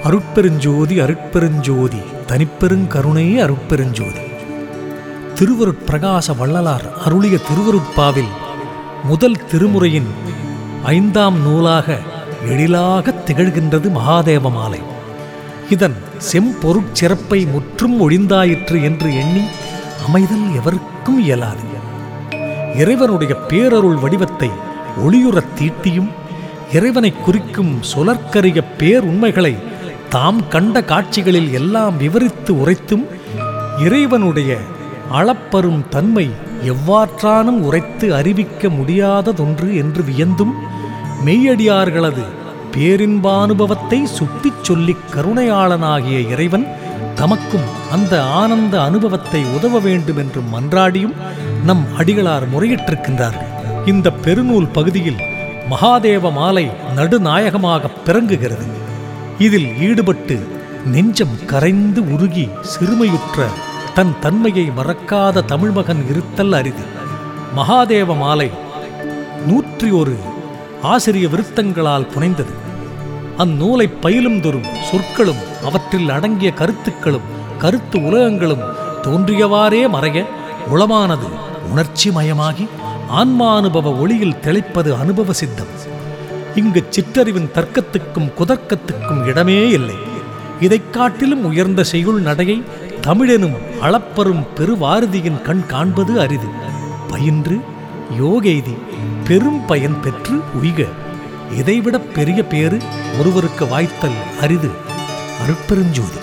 அருட்பெருஞ்சோதி அருட்பெருஞ்சோதி தனிப்பெருங்கருணை அருட்பெருஞ்சோதி திருவருட்பிரகாச வள்ளலார் அருளிய திருவருட்பாவில் முதல் திருமுறையின் ஐந்தாம் நூலாக எழிலாக திகழ்கின்றது மகாதேவ மாலை இதன் செம்பொருட்சிறப்பை முற்றும் ஒழிந்தாயிற்று என்று எண்ணி அமைதல் எவருக்கும் இயலாது இறைவனுடைய பேரருள் வடிவத்தை ஒளியுறத் தீட்டியும் இறைவனை குறிக்கும் சொலற்கரிய பேருண்மைகளை தாம் கண்ட காட்சிகளில் எல்லாம் விவரித்து உரைத்தும் இறைவனுடைய அளப்பரும் தன்மை எவ்வாற்றானும் உரைத்து அறிவிக்க முடியாததொன்று என்று வியந்தும் மெய்யடியார்களது பேரின்பானுபவத்தை சுட்டிச் சொல்லிக் கருணையாளனாகிய இறைவன் தமக்கும் அந்த ஆனந்த அனுபவத்தை உதவ வேண்டும் என்று மன்றாடியும் நம் அடிகளார் முறையிட்டிருக்கின்றார்கள் இந்த பெருநூல் பகுதியில் மகாதேவ மாலை நடுநாயகமாக பிறங்குகிறது இதில் ஈடுபட்டு நெஞ்சம் கரைந்து உருகி சிறுமையுற்ற தன் தன்மையை மறக்காத தமிழ்மகன் இருத்தல் அரிது மகாதேவ மாலை நூற்றி ஒரு ஆசிரிய விருத்தங்களால் புனைந்தது அந்நூலை பயிலும் தோறும் சொற்களும் அவற்றில் அடங்கிய கருத்துக்களும் கருத்து உலகங்களும் தோன்றியவாறே மறைய உளமானது உணர்ச்சி மயமாகி ஆன்மானுபவ ஒளியில் தெளிப்பது அனுபவ சித்தம் இங்கு சிற்றறிவின் தர்க்கத்துக்கும் குதர்க்கத்துக்கும் இடமே இல்லை இதைக் காட்டிலும் உயர்ந்த செய்யுள் நடையை தமிழெனும் அளப்பரும் பெருவாரதியின் கண் காண்பது அரிது பயின்று யோகெய்தி பெரும் பயன் பெற்று உய்க இதைவிட பெரிய பேறு ஒருவருக்கு வாய்த்தல் அரிது அருட்பெருஞ்சோதி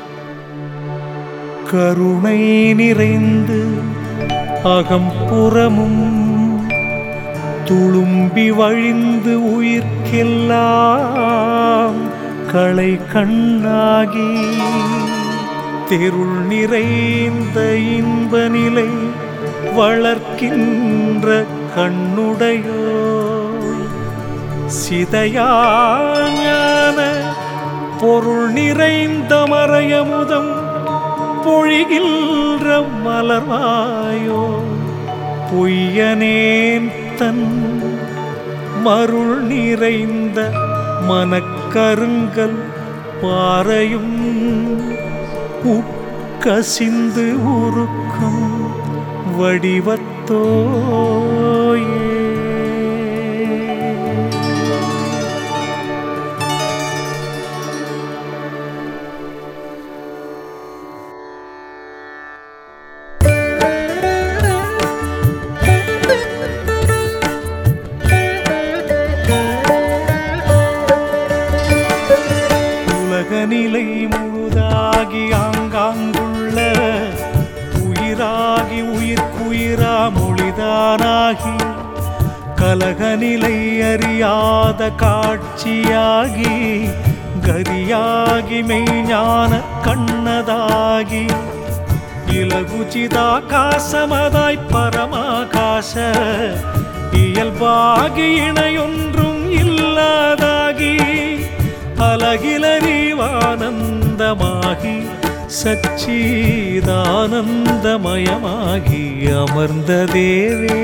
கருணை நிறைந்து அகம்புறமும் துளும்பி வழிந்து உயிர்க்கெல்லாம் களை கண்ணாகி தெருள் நிறைந்த இன்ப நிலை வளர்க்கின்ற கண்ணுடையோ சிதையான பொருள் நிறைந்த மறையமுதம் பொழிகின்ற மலர்வாயோ பொய்யனேன் தன் மருள் நிறைந்த மனக்கருங்கல் பாறையும் உட்கசிந்து உருக்கும் வடிவத்தோயே உலக நிலை முழுதாகி ஆங்காங்குள்ள உயிராகி உயிர்க்குயிரா மொழிதானாகி கலக நிலை அறியாத காட்சியாகி கதியாகி மெய்ஞான கண்ணதாகி இலகுச்சிதாகாசமதாய் பரமாகாச இயல்பாகி இணையொன்றும் இல்லாதாகி அலகிலறிவானந்தமாகி சச்சீதானந்தமயமாகி அமர்ந்த தேவே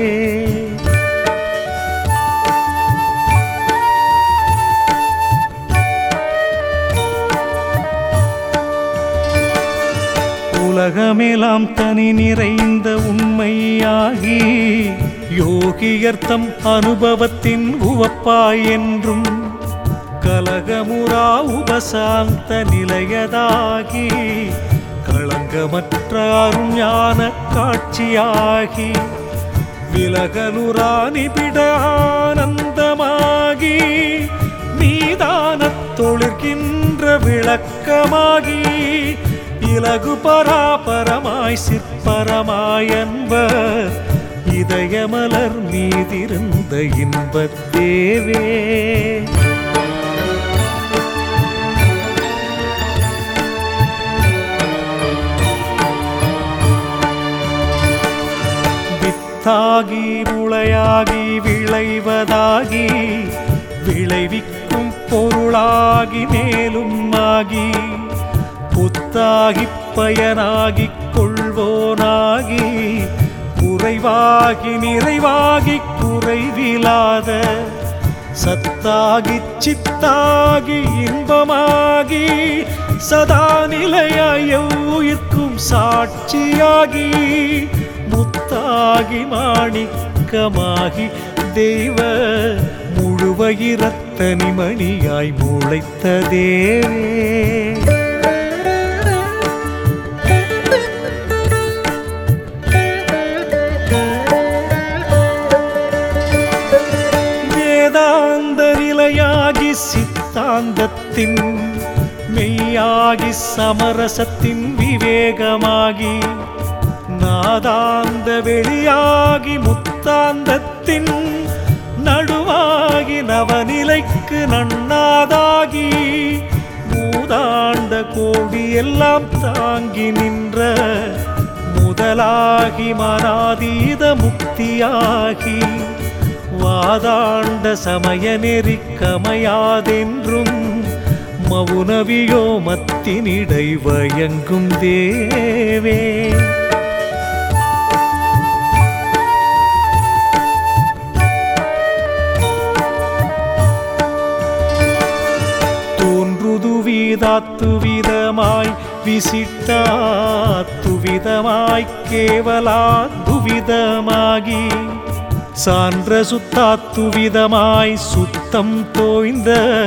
உலகமெல்லாம் தனி நிறைந்த உண்மையாகி யோகியர்த்தம் அனுபவத்தின் உவப்பாய் என்றும் கலகமுறா உபசாந்த நிலையதாகி களங்கமற்ற அருஞான காட்சியாகி விலகலுரா நிபிட ஆனந்தமாகி மீதானத் தொழிற்கின்ற விளக்கமாகி இலகு பராபரமாய் சிற்பரமாய் அன்பர் இதயமலர் மீதிருந்த இன்பத் தேவே வித்தாகி முளையாகி விளைவதாகி விளைவிக்கும் பொருளாகி மேலும் ஆகி புத்தாகி பயனாகிக் கொள்வோனாகி குறைவாகி நிறைவாகி குறைவிலாத சத்தாகி சித்தாகி இன்பமாகி சதா நிலையாய் எவ்வுயிர்க்கும் சாட்சியாகி முத்தாகி மாணிக்கமாகி தெய்வ முழுவயிரத்தனி மணியாய் முளைத்த தேவே வேதாந்த நிலையாகி சித்தாந்தத்தின் மெய்யாகி சமரசத்தின் விவேகமாகி நாதாந்த வெளியாகி முத்தாந்தத்தின் நடுவாகி நவநிலைக்கு நன்னாதாகி மூதாண்ட கோடி எல்லாம் தாங்கி நின்ற முதலாகி மனாதீத முக்தியாகி வாதாண்ட சமய நெறிக்கமையாதென்றும் மவுனவியோ மத்தினிடை வயங்கும் தேவே தோன்றுதுவிதாத்துவிதமாய் விசிட்டாத்துவிதமாய் கேவலாத்துவிதமாகி சான்ற சுத்தாத்துவிதமாய் சுத்தம் தோய்ந்த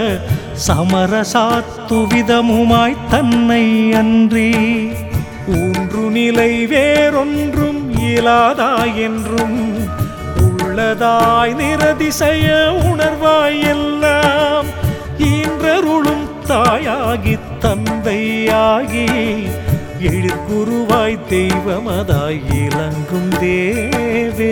சமரசாத்துவிதமுமாய் தன்னை அன்றி ஊன்று நிலை வேறொன்றும் இயலாதாய் என்றும் உள்ளதாய் நிரதிசய உணர்வாய் எல்லாம் ஈன்றருளும் தாயாகி தந்தையாகி எழிற்குருவாய் தெய்வமதாய் இலங்கும் தேவே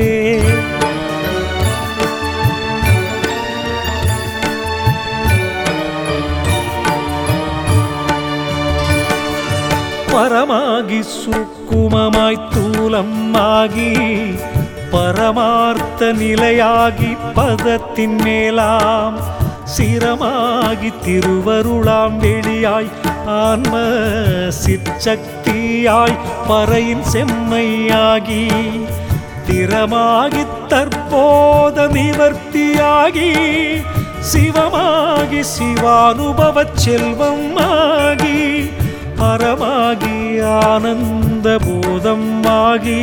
பரமாகி சுக்குமமாய் தூலமாகி பரமார்த்த நிலையாகி பதத்தின் மேலாம் சிரமாகி திருவருளாம் வெளியாய் ஆன்ம சிற்சக்தியாய் பறையின் செம்மையாகி திறமாகி தற்போத நிவர்த்தியாகி சிவமாகி சிவானுபவச் செல்வம் ஆகி பரமாகி ஆனந்த போதம் ஆகி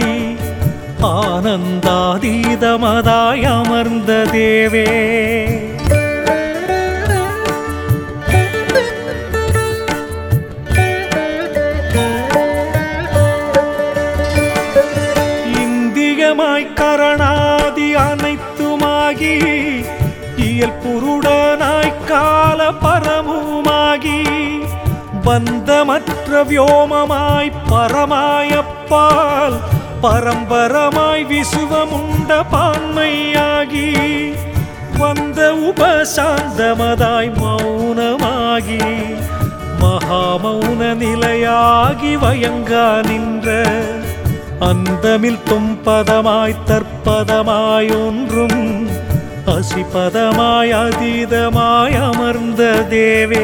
ஆனந்தாதீதமதாய் அமர்ந்த தேவே இந்தியமாய் கரணாதி அனைத்துமாகி இயல் புருடனாய் கால பரமுமாகி பந்தமற்ற வியோமமாய் பரமாயப்பால் பரம்பரமாய் விசுவமுண்ட பான்மையாகி வந்த உபசாந்தமதாய் மௌனமாகி மகாமௌன நிலையாகி வயங்கா நின்ற அந்தமில் தொம்பதமாய் தற்பதமாய் ஒன்றும் அசிபதமாய் அதீதமாய் அமர்ந்த தேவே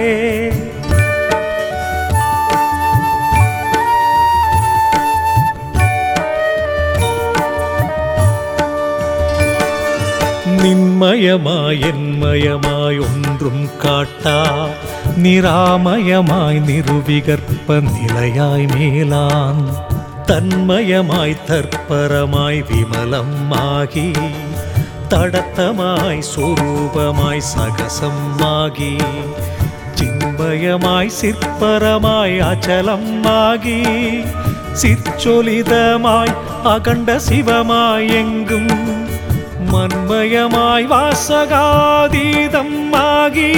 நின்மயமாய் என்மயமாய் ஒன்றும் காட்டா நிராமயமாய் நிருவிகற்ப நிலையாய் மேலான் தன்மயமாய் தற்பரமாய் விமலம் ஆகி தடத்தமாய் சொரூபமாய் சகசம் ஆகி சின்மயமாய் சிற்பரமாய் அச்சலம் ஆகி சிற்சொலிதமாய் அகண்ட சிவமாய் எங்கும் மன்மயமாய் வாசகாதீதம் ஆகி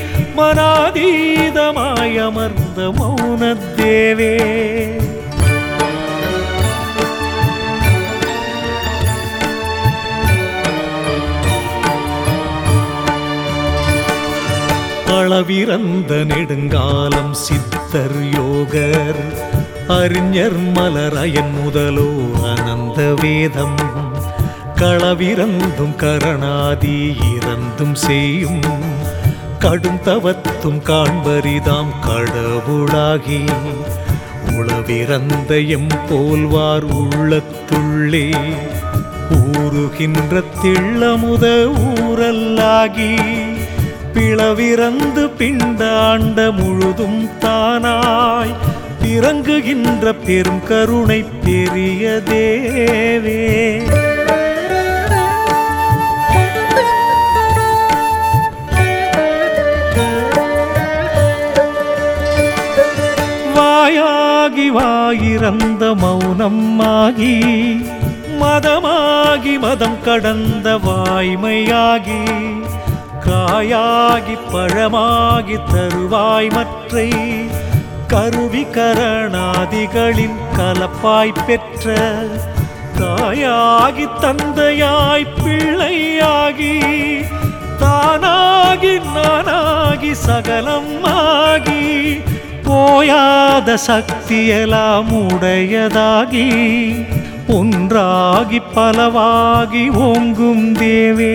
மனாதீதமாய் அமர்ந்த மௌனத்தேவே அளவிறந்த நெடுங்காலம் சித்தர் யோகர் அறிஞர் மலரயன் முதலோ அனந்த வேதம் களவிறந்தும் கரணாதி இறந்தும் செய்யும் கடும் தவத்தும் காண்பரிதாம் கடவுளாகி உளவிறந்த எம் போல்வார் உள்ளத்துள்ளே ஊறுகின்ற திள்ளமுத ஊரல்லாகி பிளவிறந்து பிண்டாண்ட முழுதும் தானாய் பிறங்குகின்ற பெரும் கருணை பெரிய தேவே வாயாகி வாயிறந்த மௌனமாகி மதமாகி மதம் கடந்த வாய்மையாகி காயாகி பழமாகி தருவாய் மற்றை கருவி கரணாதிகளின் கலப்பாய் பெற்ற தாயாகி தந்தையாய் பிள்ளையாகி தானாகி நானாகி சகலம் ஆகி போயாத சக்தியெல்லாம் உடையதாகி ஒன்றாகி பலவாகி ஓங்கும் தேவே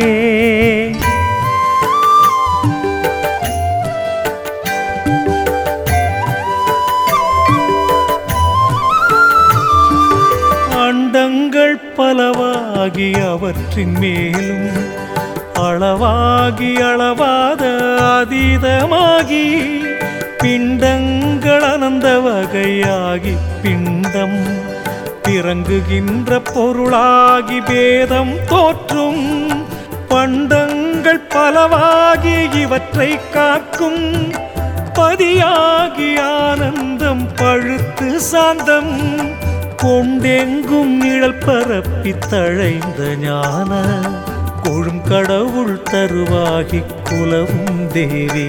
அண்டங்கள் பலவாகி அவற்றின் மேலும் அளவாகி அளவாத அதீதமாகி பிண்டங்கள் அனந்த வகையாகி பிண்டம் பிறங்குகின்ற பொருளாகி பேதம் தோற்றும் பண்டங்கள் பலவாகி இவற்றை காக்கும் பதியாகி ஆனந்தம் பழுத்து சாந்தம் கொண்டெங்கும் நிழல் பரப்பி தழைந்த ஞான கொழும் கடவுள் தருவாகி குலவும் தேவே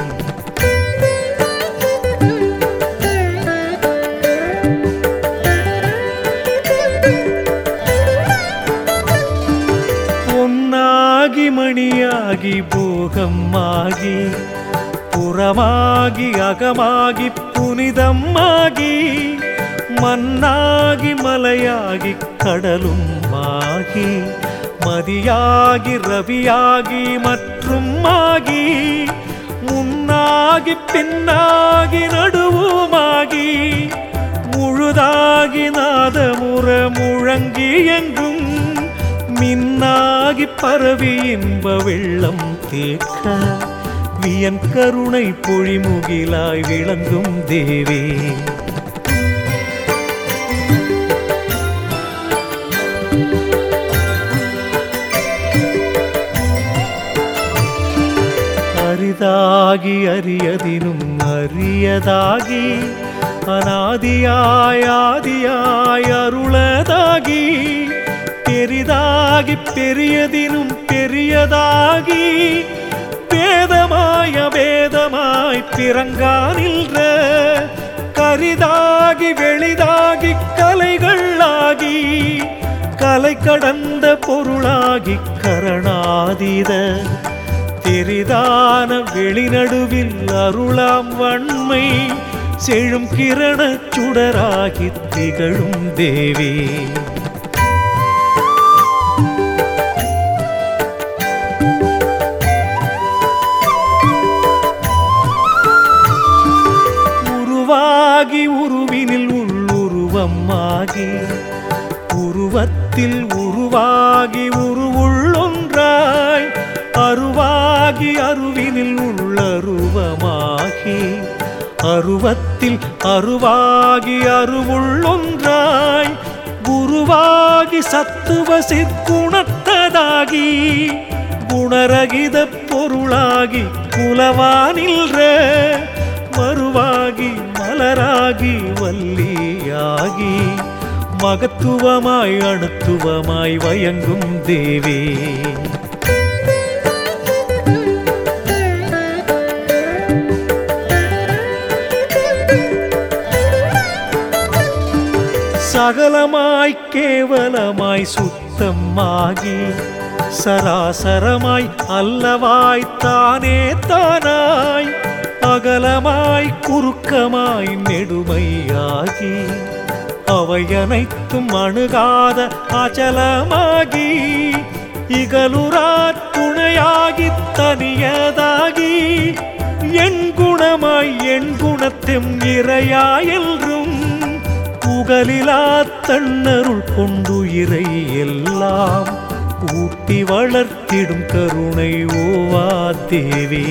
பொன்னாகி மணியாகி போகமாகி புறமாகி அகமாகி புனிதமாகி மண்ணாகி மலையாகி கடலும் ஆகி மதியாகி ரவியாகி மற்றும் ஆகி முன்னாகி பின்னாகி நடுவுமாகி முழுதாகி நாதமுற முழங்கி எங்கும் மின்னாகி பரவி இன்ப வெள்ளம் தேக்க வியன் கருணை பொழிமுகிலாய் விளங்கும் தேவே அரிதாகி அரியதினும் அரியதாகி அனாதியாய் ஆதியாய் அருளதாகி பெரிதாகி பெரியதினும் பெரியதாகி வேதமாய வேதமாய் பிறங்கா நின்ற கரிதாகி வெளிதாகி கலைகளாகி கலை கடந்த பொருளாகி கரணாதீத தெரிதான வெளிநடுவில் அருளாம் வன்மை செழும் கிரணச் சுடராகி திகழும் தேவி உருவாகி உருவினில் உள்ளுருவமாகி உருவத்தில் உருவாகி உருவுள்ளொன்றாய் அருவாகி அருவினில் உள்ளருவமாகி அருவத்தில் அருவாகி அருவுள்ளொன்றாய் குருவாகி சத்துவ சிற்குணத்ததாகி குணரகித பொருளாகி குலவானில்ற மறுவாகி மலராகி வள்ளியாகி மகத்துவமாய் அணுத்துவமாய் வயங்கும் தேவே சகலமாய் கேவலமாய் சுத்தமாகி சராசரமாய் அல்லவாய் தானே தானாய் அகலமாய் குறுக்கமாய் நெடுமையாகி அவை அனைத்தும் அணுகாத அச்சலமாகி இகலுராற் துணையாகி தனியதாகி என் குணமாய் என் குணத்தெம் இறையாயென்றும் துகளிலா தன்னருள் கொண்டுயிரை எல்லாம் ஊட்டி வளர்த்திடும் கருணை ஓவா தேவே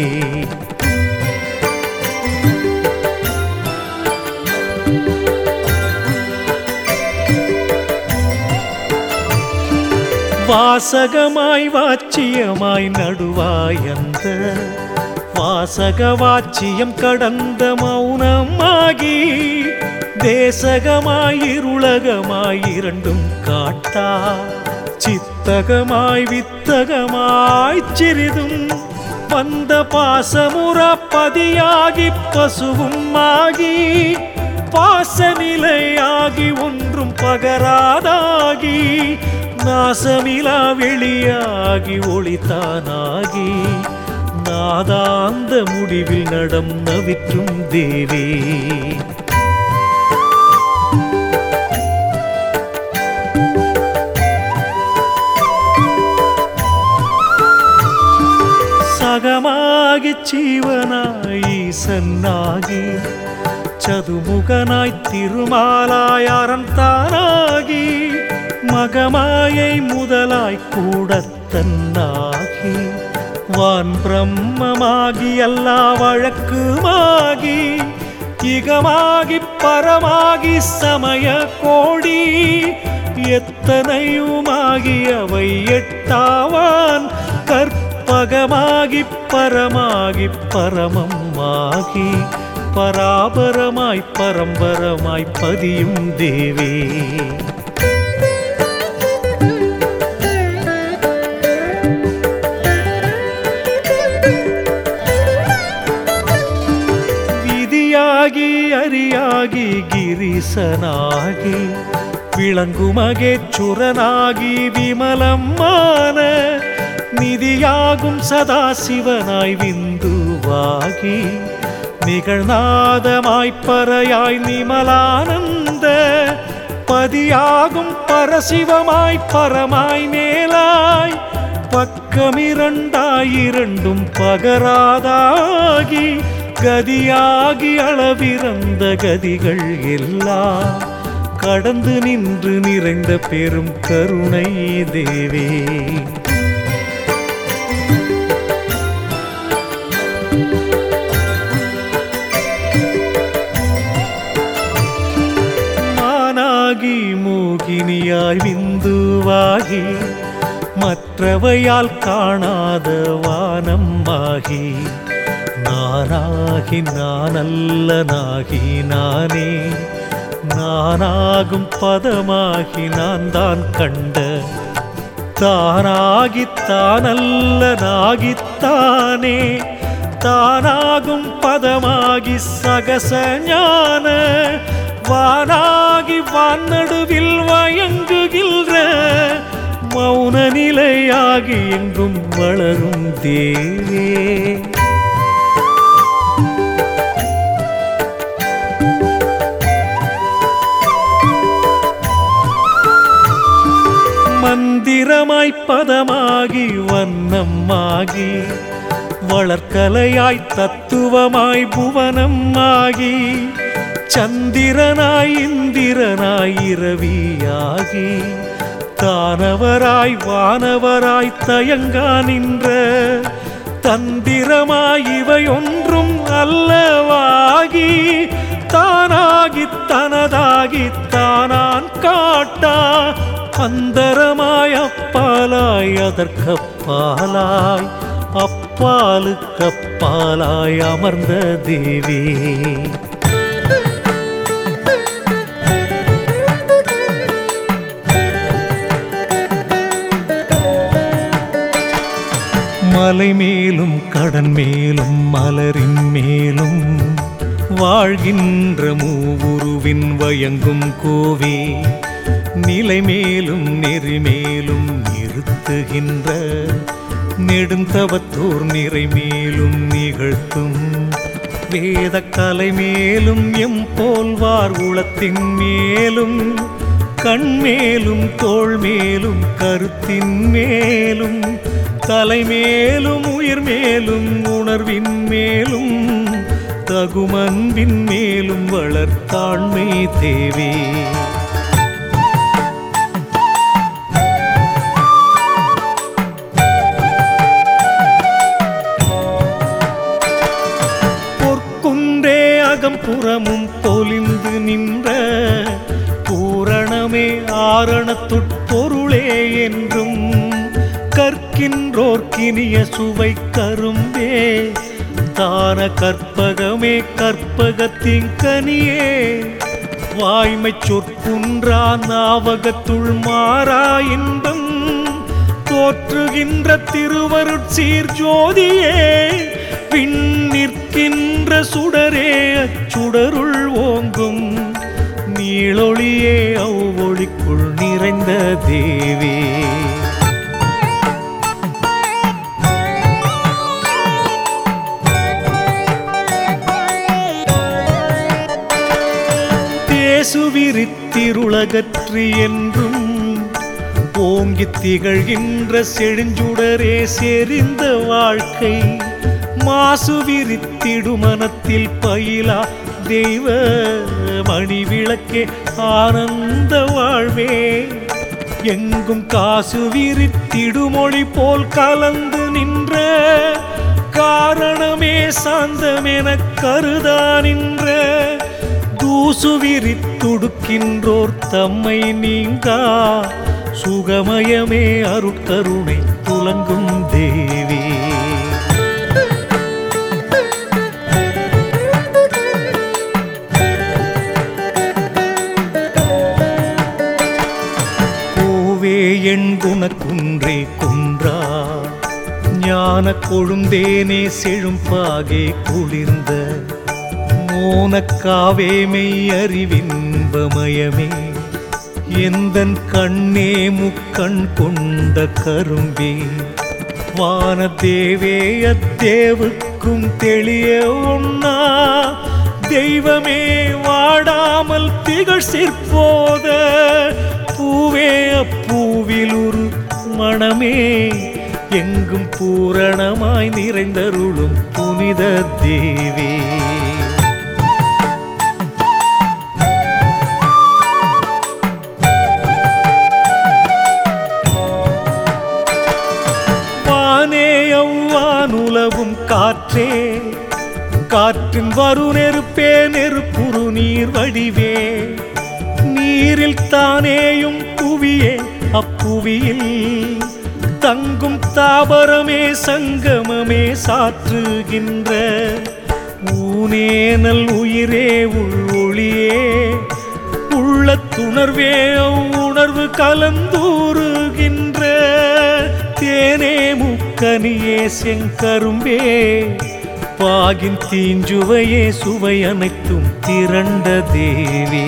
வாசகமாய் வாச்சியமாய் நடுவாய் அந்த வாசக வாச்சியம் கடந்த மௌனமாகி தேசகமாய் இருளகமாய் இரண்டும் காட்டா சித்தகமாய் வித்தகமாய் சிறிதும் வந்த பாசமுற பதியாகி பசுவும் ஆகி பாசநிலையாகி ஒன்றும் பகராதாகி நாசமிலா வெளியாகி ஒளித்தானாகி நாதாந்த முடிவில் நடம் நவிற்றும் தேவே சகமாகி ஜீவனாய் ஈசன்னாகி சதுமுகனாய் திருமாலாய் அறந்தானாகி மகமாயை முதலாய் கூடத்தன்னாகி வான் பிரம்மமாகி எல்லா வழக்குமாகி இகமாகி பரமாகி சமய கோடி எத்தனையுமாகி அவை எட்டாவான் கற்பகமாகி பரமாகி பரமமாகி பராபரமாய் பரம்பரமாய் பதியும் தேவே விதியாகி அரியாகி கிரீசனாகி விளங்குமகே சுரனாகி விமலமான நிதியாகும் சதாசிவனாய் விந்துவாகி நிகழ்நாதமாய் பறையாய் நிமலானந்த பதியாகும் பரசிவமாய் பரமாய் மேலாய் பக்கமிரண்டாயிரண்டும் பகராதாகி கதியாகி அளவிறந்த கதிகள் எல்லாம் கடந்து நின்று நிறைந்த பெரும் கருணை தேவே மானாகி மூகினியாய் விந்துவாகி மற்றவையால் காணாத வானம்மாகி நானாகி நானல்லனாகி நானே நானாகும் பதமாகி நான் தான் கண்ட தானாகி தானல்ல நாகித்தானே தானாகும் பதமாகி சகச ஞான வானாகி வானடுவில் வயங்குகின்ற மௌன நிலையாகி எங்கும் வளரும் தேவே மந்திரமாய் பதமாகி வண்ணமாகி வளர்க்கலையாய் தத்துவமாய் புவனமாகி சந்திரனாய் இந்திரனாய் இரவியாகி தானவராய் வானவராய் தயங்கா நின்ற தந்திரமாய் இவை ஒன்றும் அல்லவாகி தானாகி தனதாகி தானான் காட்டா அந்தரமாய் அப்பாலாய் அதற்கப்பாலாய் அப்பாலுக்கப்பாலாய் அமர்ந்த தேவி மலை மேலும் கடன் மேலும் மலரின் மேலும் வாழ்கின்ற மூவுருவின் வயங்கும் கோவே நிலை மேலும் நெறி மேலும் நிறுத்துகின்ற நெடுந்தவத்தோர் நிறை மேலும் நிகழ்த்தும் வேத கலை மேலும் எம் போல்வார் உளத்தின் மேலும் கண் மேலும் தோள் மேலும் கருத்தின் மேலும் தலை மேலும் உயிர் மேலும் உணர்வின் மேலும் தகுமன்பின் மேலும் வளர்த்தாண்மை தேவே பொற்குன்றே அகம்புறமும் பொலிந்து நின்ற பூரணமே ஆரணத்துட்பொருளே என்றும் கற்கின்றோர்க்கினிய சுவை கரும்பே தான கற்பகமே கற்பகத்தின் கனியே வாய்மை சொற்குன்றா நாவகத்துள் மாறா இன்பம் தோற்றுகின்ற திருவருட்சீர் ஜோதியே பின் நிற்கின்ற சுடரே அச்சுடருள் ஓங்கும் நீளொளியே அவ்வொளிக்குள் நிறைந்த தேவே தேசுவிரித்திருளகற்றி என்றும் ஓங்கித் திகழ்கின்ற செழுஞ்சுடரே செறிந்த வாழ்க்கை மாசு விரித்திடு மனத்தில் பயிலா தெய்வ மணி விளக்கே ஆனந்த வாழ்வே எங்கும் காசு விரித்திடுமொழி போல் கலந்து நின்ற காரணமே சாந்தமெனக் கருதா நின்ற தூசு விரித்துடுக்கின்றோர் தம்மை நீங்கா சுகமயமே அருட்கருணை துலங்கும் தேவி கோவே என் குணக்குன்றே குன்றா ஞான கொழுந்தேனே செழும்பாகே குளிர்ந்த மோனக்காவே மெய் அறிவின்பமயமே எந்தன் கண்ணே முக்கண் கொண்ட கரும்பே வானதேவே அத்தேவுக்கும் தெளிய ஒண்ணா தெய்வமே வாடாமல் திகழ் சிற்போத பூவே அப்பூவில் ஒரு மணமே எங்கும் பூரணமாய் நிறைந்தருளும் புனித தேவே வானே அவ்வானுலவும் காற்றே காற்றின் வரு நெருப்பே நெருப்புரு நீர் வடிவே நீரில் தானேயும் புவியே அப்புவியில் தங்கும் தாவரமே சங்கமமே சாற்றுகின்ற ஊனேனல் உயிரே உள்ஒளியே உள்ள துணர்வே உணர்வு கலந்தூறுகின்ற தேனே முக்கனியே செங்கரும்பே பாகின் தீஞ்சுவையே சுவை அனைத்தும் திரண்ட தேவி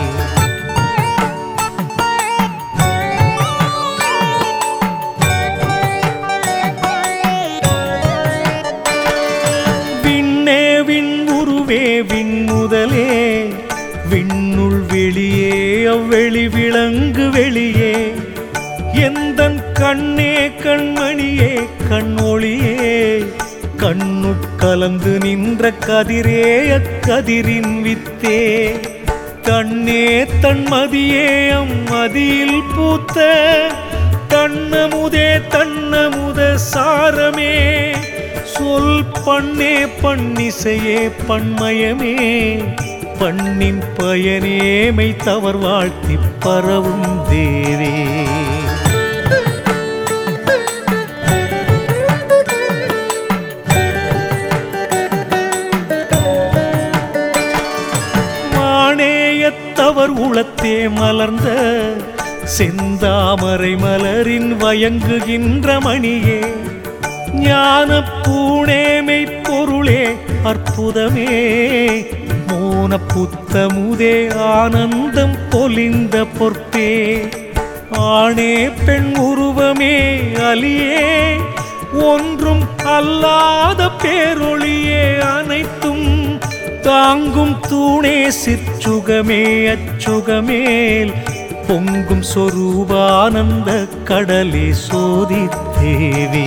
விண்ணே விண் உருவே விண் முதலே விண்ணுள் வெளியே அவ்வெளி விளங்கு வெளியே எந்தன் கண்ணே கண்மணியே கண்ணொளியே கண்ணுட் கலந்து நின்ற கதிரே அக்கதிரின் வித்தே கண்ணே தன்மதியே அம்மதியில் பூத்த தன்னமுதே தன்னமுத சாரமே சொல் பண்ணே பண்ணிசையே பன்மயமே பண்ணின் பயனேமை தவர் வாழ்த்தி பரவும் தேவே மானேயத்தவர் உளத்தே மலர்ந்த செந்தாமரை மலரின் வயங்குகின்ற மணியே ஞான பூணேமை பொருளே அற்புதமே மோன புத்தமுதே ஆனந்தம் பொலிந்த பொற்பே ஆணே பெண் உருவமே அலியே ஒன்றும் அல்லாத பேரொளியே அனைத்தும் தாங்கும் தூணே சிற்சுகமே அச்சுகமேல் பொங்கும் சொரூபானந்த கடலே சோதித்தேவே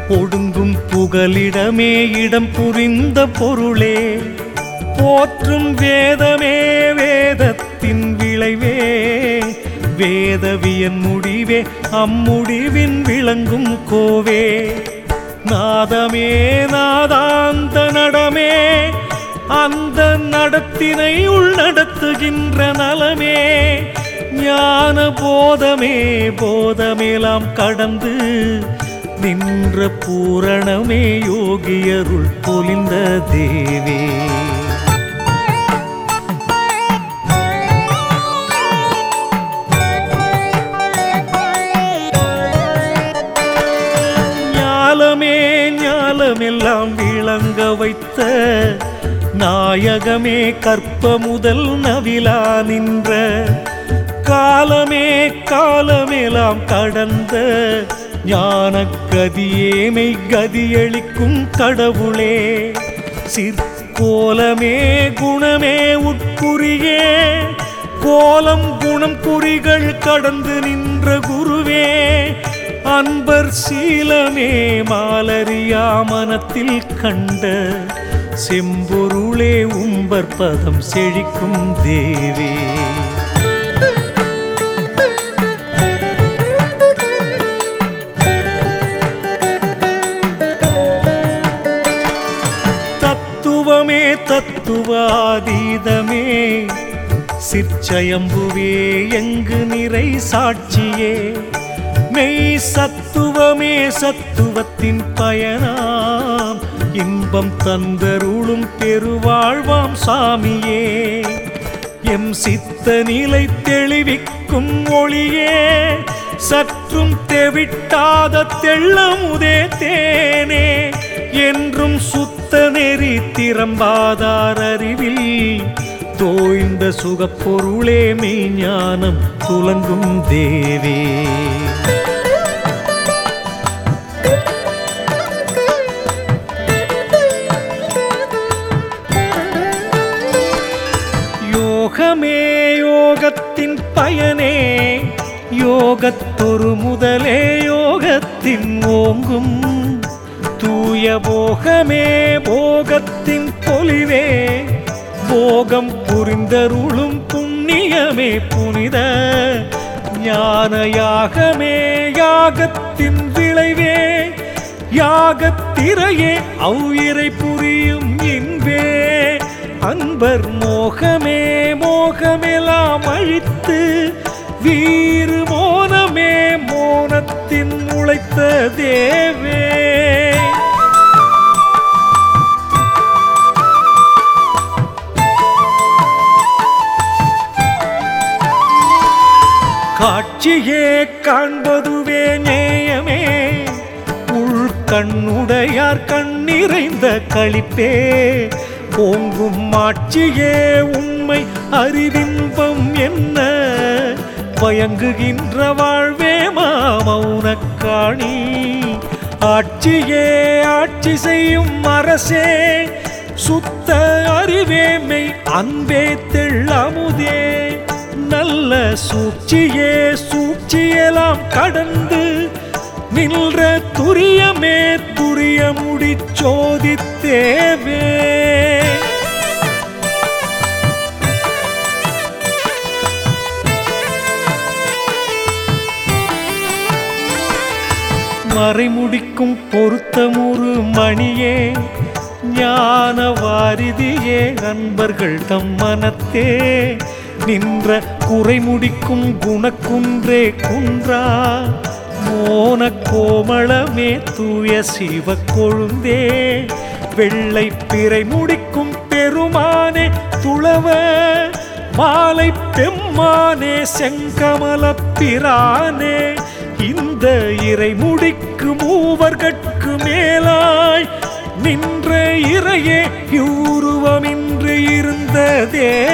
ஒடுங்கும் புகலிடமே இடம் புரிந்த பொருளே போற்றும் வேதமே வேதத்தின் விளைவே வேதவியன் முடிவே அம்முடிவின் விளங்கும் கோவே நாதமே நாதாந்த நடமே அந்த நடத்தினை உள் நடத்துகின்ற நலமே ஞான போதமே போதமேலாம் கடந்து நின்ற பூரணமே யோகியருள் பொலிந்த தேவே ஞாலமே ஞாலமெல்லாம் விளங்க வைத்த நாயகமே கற்ப முதல் நவிலா நின்ற காலமே காலமெல்லாம் கடந்த ஞான கதியேமை கதியளிக்கும் கடவுளே சிற்கோலமே குணமே உட்குறியே கோலம் குணம் குறிகள் கடந்து நின்ற குருவே அன்பர் சீலமே மாலரியா மனத்தில் கண்ட செம்பொருளே உம்பர் பதம் செழிக்கும் தேவே தத்துவமே தத்துவாதீதமே சிற்சயம்புவே எங்கு நிறை சாட்சியே மெய் சத்துவமே சத்துவத்தின் பயனாம் இன்பம் தந்தருளும் பெருவாழ்வாம் சாமியே எம் சித்த நிலை தெளிவிக்கும் ஒளியே சற்றும் தெவிட்டாத தெள்ளமுதே தேனே என்றும் சுத்த நெறி திறம்பாதார் அறிவில் தோய்ந்த சுகப்பொருளே மெய்ஞானம் துலங்கும் தேவே யோகமே யோகத்தின் பயனே யோகத்தொரு முதலே யோகத்தின் ஓங்கும் தூய போகமே போகத்தின் பொலிவே போகம் புரிந்தருளும் புண்ணியமே புனித ஞான யாகமே யாகத்தின் விளைவே யாகத்திரையே அவ்விரை புரியும் இன்பே அன்பர் மோகமே மோகமெல்லாம் அழித்து வீறு மோனமே மோனத்தின் உழைத்த தேவே காட்சியே காண்பதுவே நேயமே உள் கண்ணுடையார் கண்ணிறைந்த களிப்பே ஓங்கும் ஆட்சியே உண்மை அறிவின்பம் என்ன பயங்குகின்ற வாழ்வே மாமௌனக்காணி ஆட்சியே ஆட்சி செய்யும் அரசே சுத்த அறிவேமை அன்பே தெள்ளமுதே நல்ல சூழ்ச்சியே சூழ்ச்சியெல்லாம் கடந்து நின்ற துரியமே துரிய முடிச்சோதித்தேவே மறைமுடிக்கும் பொருத்தமுறு மணியே ஞான வாரிதியே அன்பர்கள் தம் மனத்தே நின்ற குறைமுடிக்கும் குணக்குன்றே குன்றா மோன கோமளமே தூய சிவ கொழுந்தே வெள்ளை பிறை முடிக்கும் பெருமானே துளவ மாலை பெம்மானே செங்கமல பிரானே இந்த இறை முடிக்கு மூவர்கட்கு மேலாய் நின்ற இறையே யூருவமின்று இருந்த தேவே